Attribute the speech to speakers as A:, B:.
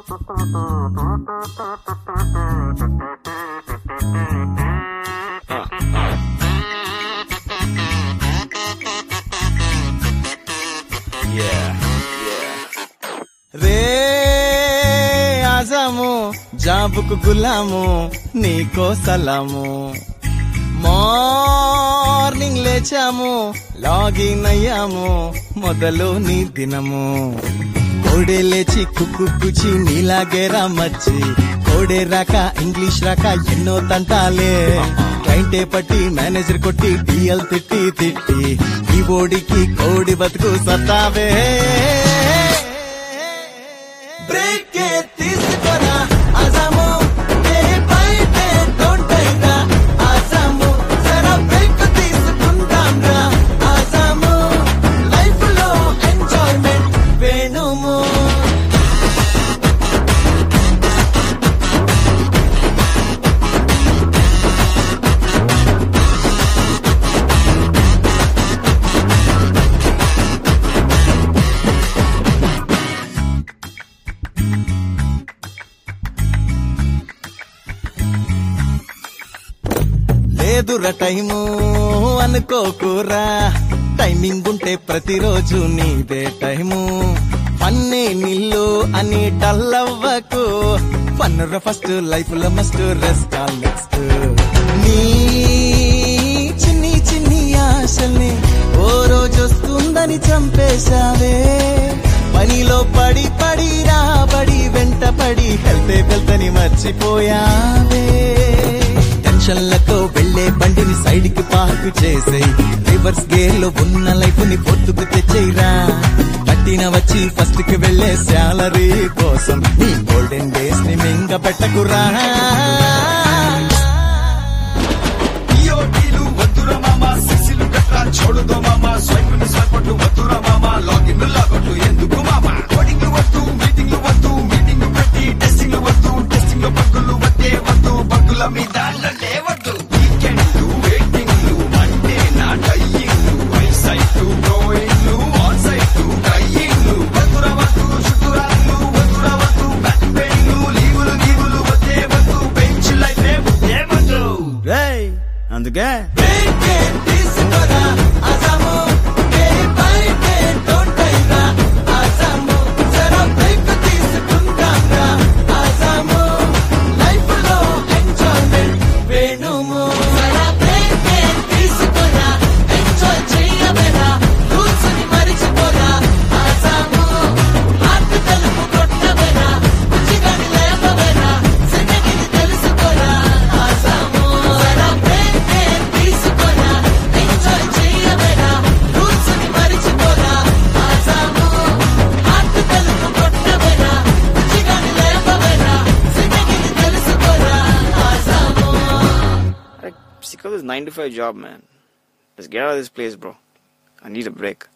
A: రే ఆజాము జాబుకు గులాము నీకో సలాము morning లేచాము login అయ్యాము మొదలు నీ దినము కోడే లేచి కుక్కు కుచి నీలాగేరా మచ్చి కోడే రాక ఇంగ్లీష్ రాక ఎన్నో తంటాలే క్లైంటే పట్టి మేనేజర్ కొట్టి డిఎల్ తిట్టి తిట్టి ఈ బోడికి కోడి బతుకు సత్తావే బ్రేక్ తీసుకోరా అజాము డే బై డే డోంట్ అయిరా అజాము జరా బ్రేక్ తీసుకుందాం రా అజాము లైఫ్ లో ఎంజాయ్మెంట్ వేణుము లేదురా టైము అనుకోకురా టైమింగ్ ఉంటే ప్రతిరోజు నీదే టైము పన్నే నిల్లు అని డల్లవ్వకు పన్నుర ఫస్ట్ లైఫ్ లో మస్ట్ రెస్ట్ నెక్స్ట్ నీ చిన్ని చిన్ని ఆశల్ని ఓ రోజు వస్తుందని చంపేశావే పనిలో పడి పడి రాబడి వెంట పడి హెల్తే వెళ్తని మర్చిపోయావే టెన్షన్లతో వెళ్లే బండిని సైడ్ కి పార్క్ చేసేయ్ రివర్స్ గేర్ లో ఉన్న లైఫ్ ని పొద్దుకు తెచ్చేయరా పట్టిన వచ్చి ఫస్ట్ కి వెళ్లే శాలరీ కోసం నీ గోల్డెన్ డేస్ ని మింగ పెట్టకురా
B: ఈఓటీలు వద్దురా మామ సిసిలు గట్రా చూడదు మామ స్వైపుని స్వైపట్లు వద్దురా మామ లాగిన్ లాగొట్లు ఎందుకు మామ కోడింగ్ వద్దు మీటింగ్ వద్దు మీటింగ్ పెట్టి టెస్టింగ్ వద్దు టెస్టింగ్ లో బగ్గులు వద్దే వద్దు బగ్గుల మీద నన్నే వద్దు వీకెండ్లు వెయిటింగ్లు మండే నా డయ్యింగ్లు ఐసైట్ గోయింగ్లు ఆన్ సైట్ డయ్యింగ్లు వద్దురా వద్దు శుక్రాలు వద్దురా వద్దు బ్యాక్ పెయిన్లు లీవులు గీవులు వద్దే వద్దు బెంచ్ లైఫ్ వద్దే వద్దు
A: రేయ్ అందుకే
B: Break
A: తీసుకోరా అజాము డే బై డే డోంట్ అయిరా అజాము జరా బ్రేక్ తీసుకుందాం రా అజాము లైఫ్ లో ఎంజాయ్మెంట్ వేణుము
C: జరా బ్రేక్ తీసుకోరా ఎంజాయ్ చెయ్యవేరా రూల్స్ ని మరిచిపోరా ఆసాము హార్ట్ తలుపు కొట్టవేరా బుజ్జిగాని లేపవేరా జిందగీని తెలుసుకోరా ఆసాము జరా బ్రేక్ తీసుకోరా ఎంజాయ్ చెయ్యవేరా రూల్స్ ని మరిచిపోరా ఆసాము హార్ట్ తలుపు కొట్టవేరా బుజ్జిగాని లేపవేరా జిందగీని తెలుసుకోరా ఆసాము
D: I'm sick of this 9 to 5 job, man. Let's get out of this place, bro. I need a break.